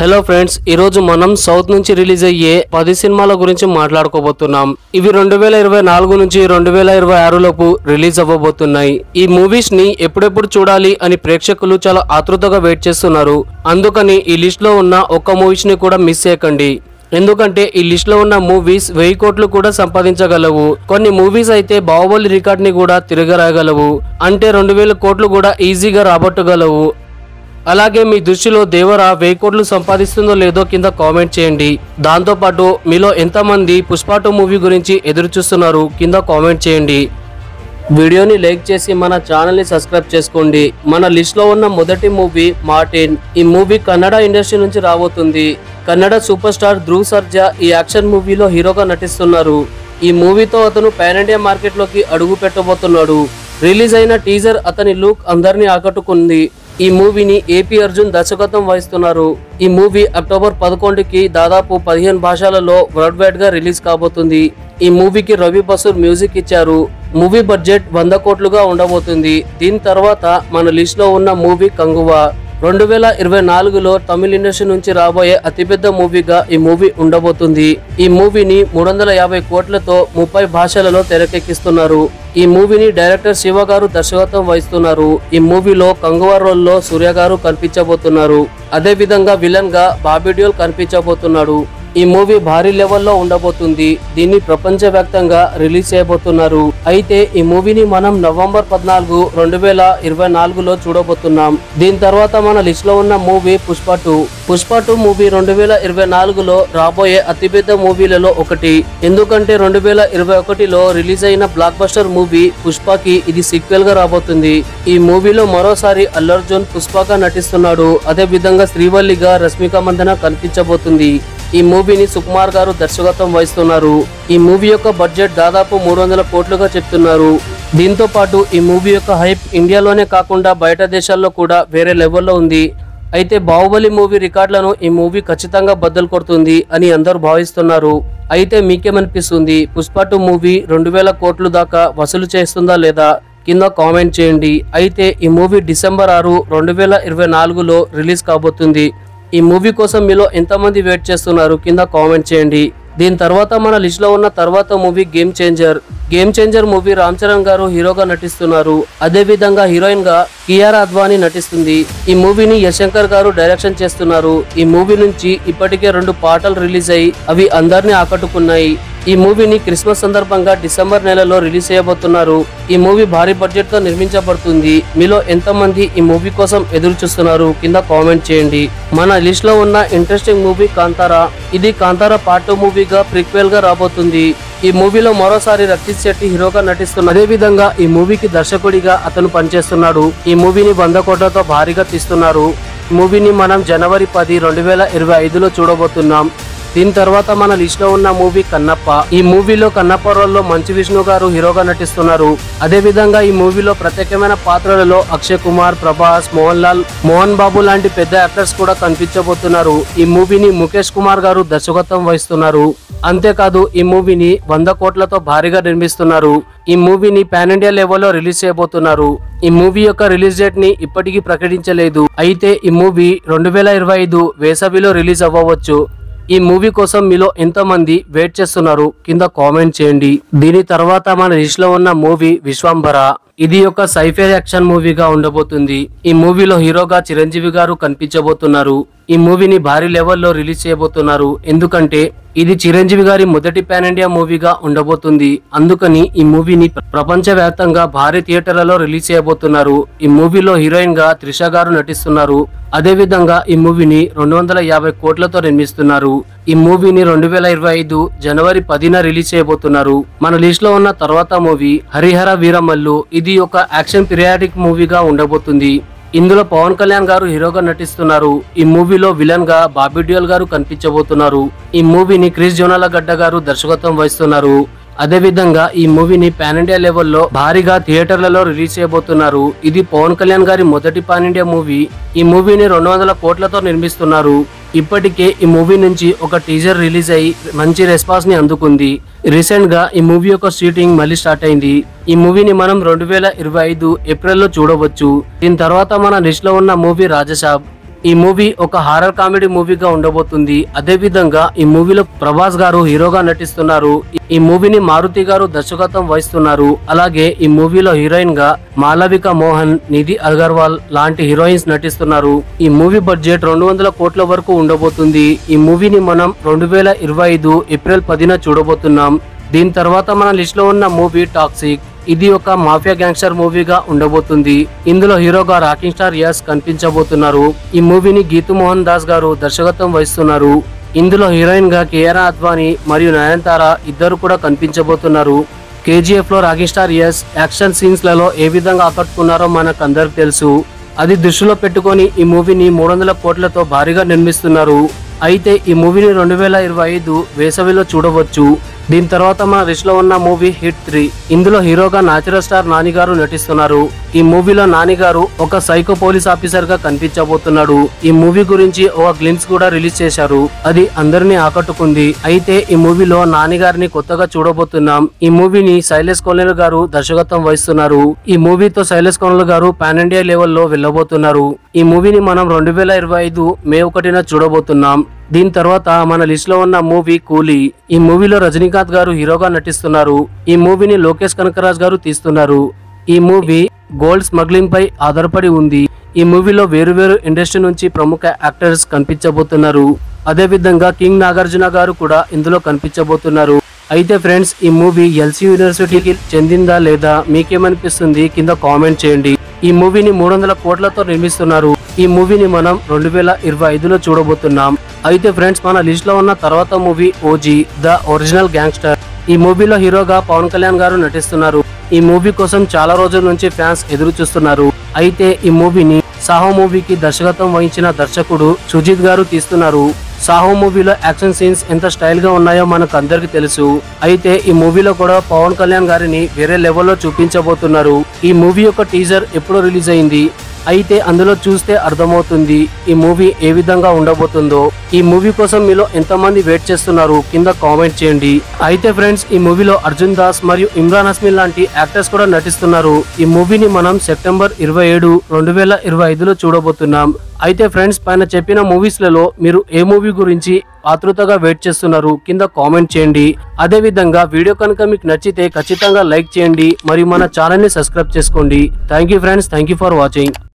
hello friends ఈ రోజు మనం సౌత్ నుంచి రిలీజ్ అయ్యే పది సినిమాల గురించి మాట్లాడుకోబోతున్నాం ఇవి రెండు వేల ఇరవై నాలుగు నుంచి రెండు వేల ఇరవై ఆరు లోపు రిలీజ్ అవ్వబోతున్నాయి ఈ మూవీస్ ని ఎప్పుడెప్పుడు చూడాలి అని ప్రేక్షకులు చాలా ఆతృతగా వెయిట్ చేస్తున్నారు అందుకని ఈ లిస్ట్ లో ఉన్న ఒక్క మూవీస్ ని కూడా మిస్ చేయకండి ఎందుకంటే ఈ లిస్ట్ లో ఉన్న మూవీస్ వెయ్యి కోట్లు కూడా సంపాదించగలవు కొన్ని మూవీస్ అయితే బాహుబలి రికార్డ్ ని కూడా తిరగరాయగలవు అంటే రెండు వేల కోట్లు కూడా ఈజీగా రాబట్టగలవు అలాగే మీ దృష్టిలో దేవరా వెయ్యి కోట్లు సంపాదిస్తుందో లేదో కింద కామెంట్ చేయండి దాంతోపాటు మీలో ఎంతమంది పుష్ప టూ మూవీ గురించి ఎదురు చూస్తున్నారు కింద కామెంట్ చేయండి వీడియోని లైక్ చేసి మన ఛానల్ని సబ్స్క్రైబ్ చేసుకోండి మన లిస్ట్లో ఉన్న మొదటి మూవీ మార్టిన్ ఈ మూవీ కన్నడ ఇండస్ట్రీ నుంచి రాబోతుంది కన్నడ సూపర్ స్టార్ ధ్రువ్ సర్జా ఈ యాక్షన్ మూవీలో హీరోగా నటిస్తున్నారు ఈ మూవీతో అతను పాన్ ఇండియా మార్కెట్లోకి అడుగు పెట్టబోతున్నాడు రిలీజ్ అయిన టీజర్ అతని లుక్ అందరినీ ఆకట్టుకుంది ఈ మూవీని ఏపీ అర్జున్ దర్శకత్వం వహిస్తున్నారు ఈ మూవీ అక్టోబర్ పదకొండుకి దాదాపు పదిహేను భాషలలో వరల్డ్ వైడ్ గా రిలీజ్ కాబోతుంది ఈ మూవీకి రవి బసూర్ మ్యూజిక్ ఇచ్చారు మూవీ బడ్జెట్ వంద కోట్లుగా ఉండబోతుంది దీని తర్వాత మన లిస్ట్ లో ఉన్న మూవీ కంగువా రెండు వేల ఇరవై నాలుగులో తమిళ ఇండస్ట్రీ నుంచి రాబోయే అతిపెద్ద మూవీగా ఈ మూవీ ఉండబోతుంది ఈ మూవీని మూడు వందల యాభై కోట్లతో ముప్పై భాషలలో తెరకెక్కిస్తున్నారు ఈ మూవీని డైరెక్టర్ శివ గారు దర్శకత్వం వహిస్తున్నారు ఈ మూవీలో కంగువా రోల్లో సూర్య గారు కనిపించబోతున్నారు అదే విధంగా విలన్ గా బాబీ డ్యూల్ కనిపించబోతున్నాడు ఈ మూవీ భారీ లెవెల్లో ఉండబోతుంది దీన్ని ప్రపంచవ్యాప్తంగా రిలీజ్ చేయబోతున్నారు అయితే ఈ మూవీని మనం నవంబర్ పద్నాలుగు రెండు వేల ఇరవై నాలుగులో చూడబోతున్నాం దీని తర్వాత మన లిస్ట్ లో ఉన్న movie Pushpa two Pushpa two movie రెండు వేల ఇరవై నాలుగులో రాబోయే అతిపెద్ద మూవీలలో ఒకటి ఎందుకంటే రెండు వేల ఇరవై ఒకటిలో రిలీజ్ అయిన బ్లాక్ బస్టర్ మూవీ పుష్పకి ఇది సీక్వెల్ గా రాబోతుంది ఈ మూవీలో మరోసారి అల్లు అర్జున్ పుష్పగా నటిస్తున్నాడు అదే విధంగా శ్రీవల్లిగా రష్మిక మందన కనిపించబోతుంది ఈ మూవీని సుకుమార్ గారు దర్శకత్వం వహిస్తున్నారు ఈ మూవీ యొక్క బడ్జెట్ దాదాపు మూడు వందల కోట్లుగా చెప్తున్నారు దీంతో పాటు ఈ మూవీ యొక్క హైప్ ఇండియాలోనే కాకుండా బయట దేశాల్లో కూడా వేరే లెవెల్లో ఉంది అయితే బాహుబలి మూవీ రికార్డులను ఈ మూవీ ఖచ్చితంగా బద్దలు కొడుతుంది అని అందరూ భావిస్తున్నారు అయితే మీకేమనిపిస్తుంది పుష్ప టూ మూవీ రెండు వేల కోట్లు దాకా వసూలు చేస్తుందా లేదా కింద కామెంట్ చేయండి అయితే ఈ మూవీ డిసెంబర్ ఆరు రెండు వేల ఇరవై నాలుగులో రిలీజ్ కాబోతుంది ఈ మూవీ కోసం మీలో ఎంతమంది వెయిట్ చేస్తున్నారు కింద కామెంట్ చేయండి దీని తర్వాత మన లిస్ట్ లో ఉన్న తర్వాత movie game changer game changer movie Ram Charan గారు హీరోగా నటిస్తున్నారు అదే విధంగా హీరోయిన్ గా కియారా అద్వానీ నటిస్తుంది ఈ మూవీని యశంకర్ గారు డైరెక్షన్ చేస్తున్నారు ఈ మూవీ నుంచి ఇప్పటికే రెండు పాటలు రిలీజ్ అయ్యి అవి అందరినీ ఆకట్టుకున్నాయి ఈ మూవీని క్రిస్మస్ సందర్భంగా డిసెంబర్ నెలలో రిలీజ్ చేయబోతున్నారు ఈ మూవీ భారీ బడ్జెట్ తో నిర్మించబడుతుంది మీలో ఎంతమంది ఈ మూవీ కోసం ఎదురు చూస్తున్నారు కింద కామెంట్ చేయండి మన లిస్ట్ లో ఉన్న ఇంట్రెస్టింగ్ మూవీ కాంతారా ఇది కాంతారా పార్ట్ టూ మూవీగా ప్రిక్వెల్ గా రాబోతుంది ఈ మూవీలో మరోసారి రక్షిత్ శెట్టి హీరోగా నటిస్తున్నారు అదే విధంగా ఈ మూవీకి దర్శకుడిగా అతను పనిచేస్తున్నాడు ఈ మూవీని వంద కోట్లతో భారీగా తీస్తున్నారు ఈ మూవీని మనం జనవరి పది రెండు వేల ఇరవై ఐదులో చూడబోతున్నాం దీని తర్వాత మన లిస్ట్ లో ఉన్న మూవీ కన్నప్ప ఈ మూవీలో కన్నప్ప రోల్ లో మంచు విష్ణు గారు హీరోగా నటిస్తున్నారు అదే విధంగా ఈ మూవీలో ప్రత్యేకమైన పాత్రలలో అక్షయ్ కుమార్ ప్రభాస్ మోహన్ లాల్ మోహన్ బాబు లాంటి పెద్ద యాక్టర్స్ కూడా కనిపించబోతున్నారు ఈ మూవీని ముఖేష్ కుమార్ గారు దర్శకత్వం వహిస్తున్నారు అంతేకాదు ఈ మూవీని వంద కోట్లతో భారీగా నిర్మిస్తున్నారు ఈ మూవీని పాన్ ఇండియా లెవెల్లో రిలీజ్ చేయబోతున్నారు ఈ మూవీ యొక్క రిలీజ్ డేట్ ని ఇప్పటికీ ప్రకటించలేదు అయితే ఈ మూవీ రెండు వేల ఇరవై ఐదు వేసవిలో రిలీజ్ అవ్వవచ్చు ఈ మూవీ కోసం మీలో ఎంతమంది వెయిట్ చేస్తున్నారు కింద కామెంట్ చేయండి దీని తర్వాత మన లిస్ట్ లో ఉన్న మూవీ విశ్వంభర ఇది ఒక సైఫై యాక్షన్ మూవీగా ఉండబోతుంది ఈ మూవీలో హీరోగా చిరంజీవి గారు కనిపించబోతున్నారు ఈ మూవీని భారీ లెవెల్లో రిలీజ్ చేయబోతున్నారు ఎందుకంటే ఇది చిరంజీవి గారి మొదటి పాన్ ఇండియా మూవీగా ఉండబోతుంది అందుకని ఈ మూవీని ప్రపంచ వ్యాప్తంగా భారీ థియేటర్లలో రిలీజ్ చేయబోతున్నారు ఈ మూవీలో హీరోయిన్ గా త్రిష గారు నటిస్తున్నారు అదే విధంగా ఈ మూవీని రెండు వందల యాభై కోట్లతో నిర్మిస్తున్నారు ఈ మూవీని రెండు వేల ఇరవై ఐదు జనవరి పదిన రిలీజ్ చేయబోతున్నారు మన లిస్ట్ లో ఉన్న తర్వాత మూవీ హరిహర వీరమల్లు ఇది ఒక యాక్షన్ పిరియాడిక్ మూవీగా ఉండబోతుంది ఇందులో పవన్ కళ్యాణ్ గారు హీరోగా నటిస్తున్నారు ఈ మూవీలో విలన్ గా బాబీ డ్యూయల్ గారు కనిపించబోతున్నారు ఈ మూవీని క్రిస్ జోనాల గడ్డ గారు దర్శకత్వం వహిస్తున్నారు అదే విధంగా ఈ మూవీని పాన్ ఇండియా లెవెల్లో భారీగా థియేటర్లలో రిలీజ్ చేయబోతున్నారు ఇది పవన్ కళ్యాణ్ గారి మొదటి పాన్ ఇండియా మూవీ ఈ మూవీని రెండు వందల కోట్లతో నిర్మిస్తున్నారు ఇప్పటికే ఈ మూవీ నుంచి ఒక టీజర్ రిలీజ్ అయ్యి మంచి రెస్పాన్స్ ని అందుకుంది రీసెంట్ గా ఈ మూవీ యొక్క షూటింగ్ మళ్ళీ స్టార్ట్ అయింది ఈ మూవీని మనం రెండు వేల ఇరవై ఐదు ఏప్రిల్లో చూడవచ్చు దీని తర్వాత మన లిస్ట్ లో ఉన్న మూవీ రాజసాబ్ ఈ మూవీ ఒక హారర్ కామెడీ మూవీగా ఉండబోతుంది అదే విధంగా ఈ మూవీలో ప్రభాస్ గారు హీరోగా నటిస్తున్నారు ఈ మూవీని మారుతి గారు దర్శకత్వం వహిస్తున్నారు అలాగే ఈ మూవీలో హీరోయిన్ గా మాలవిక మోహన్ నిధి అగర్వాల్ లాంటి హీరోయిన్స్ నటిస్తున్నారు ఈ మూవీ బడ్జెట్ రెండు వందల కోట్ల వరకు ఉండబోతుంది ఈ మూవీని మనం రెండు వేల ఇరవై ఐదు ఏప్రిల్ పదిన చూడబోతున్నాం దీని తర్వాత మన లిస్ట్ లో ఉన్న మూవీ టాక్సిక్ ఇది ఒక మాఫియా గ్యాంగ్స్టర్ మూవీగా ఉండబోతుంది ఇందులో హీరోగా రాకింగ్ స్టార్ యస్ కనిపించబోతున్నారు ఈ మూవీని గీతు మోహన్ దాస్ గారు దర్శకత్వం వహిస్తున్నారు ఇందులో హీరోయిన్ గా కేఆర్ అద్వానీ మరియు నయనతార ఇద్దరు కూడా కనిపించబోతున్నారు కేజీఎఫ్ లో rocking star Yash action scenes లలో ఏ విధంగా ఆకట్టుకున్నారో మనకు అందరికి తెలుసు అది దృష్టిలో పెట్టుకొని ఈ మూవీని మూడు వందల కోట్లతో భారీగా నిర్మిస్తున్నారు అయితే ఈ మూవీని రెండు వేల ఇరవై ఐదు వేసవిలో చూడవచ్చు దీని తర్వాత మన లిస్ట్ లో ఉన్న మూవీ హిట్ త్రీ ఇందులో హీరోగా నాచురల్ స్టార్ నాని గారు నటిస్తున్నారు ఈ మూవీలో నాని గారు ఒక సైకో పోలీస్ ఆఫీసర్ గా కనిపించబోతున్నాడు ఈ మూవీ గురించి ఒక గ్లిమ్స్ కూడా రిలీజ్ చేశారు అది అందరినీ ఆకట్టుకుంది అయితే ఈ మూవీలో నాని గారిని కొత్తగా చూడబోతున్నాం ఈ మూవీని శైలేష్ కొల్లెల్ గారు దర్శకత్వం వహిస్తున్నారు ఈ మూవీతో శైలేష్ కొల్లెల్ గారు పాన్ ఇండియా లెవెల్లో వెళ్ళబోతున్నారు ఈ మూవీని మనం రెండు వేల ఇరవై ఐదు మే ఒకటిన చూడబోతున్నాం దీని తర్వాత మన లిస్ట్ లో ఉన్న మూవీ కూలీ ఈ మూవీలో రజనీకాంత్ గారు హీరోగా నటిస్తున్నారు ఈ మూవీని లోకేష్ కనకరాజ్ గారు తీస్తున్నారు ఈ మూవీ గోల్డ్ స్మగ్లింగ్ పై ఆధారపడి ఉంది ఈ మూవీలో వేరు వేరు ఇండస్ట్రీ నుంచి ప్రముఖ యాక్టర్స్ కనిపించబోతున్నారు అదే విధంగా కింగ్ నాగార్జున గారు కూడా ఇందులో కనిపించబోతున్నారు అయితే ఫ్రెండ్స్ ఈ మూవీ ఎల్సీ యూనివర్సిటీకి చెందిందా లేదా మీకేమనిపిస్తుంది కింద కామెంట్ చేయండి ఈ మూవీని మూడు వందల కోట్లతో నిర్మిస్తున్నారు ఈ మూవీని మనం రెండు వేల ఇరవై ఐదులో చూడబోతున్నాం అయితే ఫ్రెండ్స్ మన లిస్ట్ లో ఉన్న తర్వాత movie OG the original gangster ఈ మూవీలో హీరోగా పవన్ కళ్యాణ్ గారు నటిస్తున్నారు ఈ మూవీ కోసం చాలా రోజుల నుంచి ఫ్యాన్స్ ఎదురు చూస్తున్నారు అయితే ఈ మూవీని సాహో మూవీకి దర్శకత్వం వహించిన దర్శకుడు సుజిత్ గారు తీస్తున్నారు సాహో మూవీలో యాక్షన్ సీన్స్ ఎంత స్టైల్ గా ఉన్నాయో మనకు అందరికి తెలుసు అయితే ఈ మూవీలో కూడా పవన్ కళ్యాణ్ గారిని వేరే లెవెల్లో చూపించబోతున్నారు ఈ మూవీ యొక్క టీజర్ ఎప్పుడు రిలీజ్ అయింది అయితే అందులో చూస్తే అర్థమవుతుంది ఈ మూవీ ఏ విధంగా ఉండబోతుందో ఈ మూవీ కోసం మీలో ఎంతమంది వెయిట్ చేస్తున్నారు కింద కామెంట్ చేయండి అయితే ఫ్రెండ్స్ ఈ మూవీలో అర్జున్ దాస్ మరియు ఇమ్రాన్ హస్మి లాంటి యాక్టర్స్ కూడా నటిస్తున్నారు ఈ మూవీని మనం సెప్టెంబర్ ఇరవై ఏడు రెండు వేల ఇరవై ఐదులో చూడబోతున్నాం అయితే ఫ్రెండ్స్ పైన చెప్పిన మూవీస్ లలో మీరు ఏ మూవీ గురించి ఆతృతగా వెయిట్ చేస్తున్నారు కింద కామెంట్ చేయండి అదే విధంగా వీడియో కనుక మీకు నచ్చితే ఖచ్చితంగా లైక్ చేయండి మరియు మన ఛానల్ ని సబ్స్క్రైబ్ చేసుకోండి thank you friends thank you for watching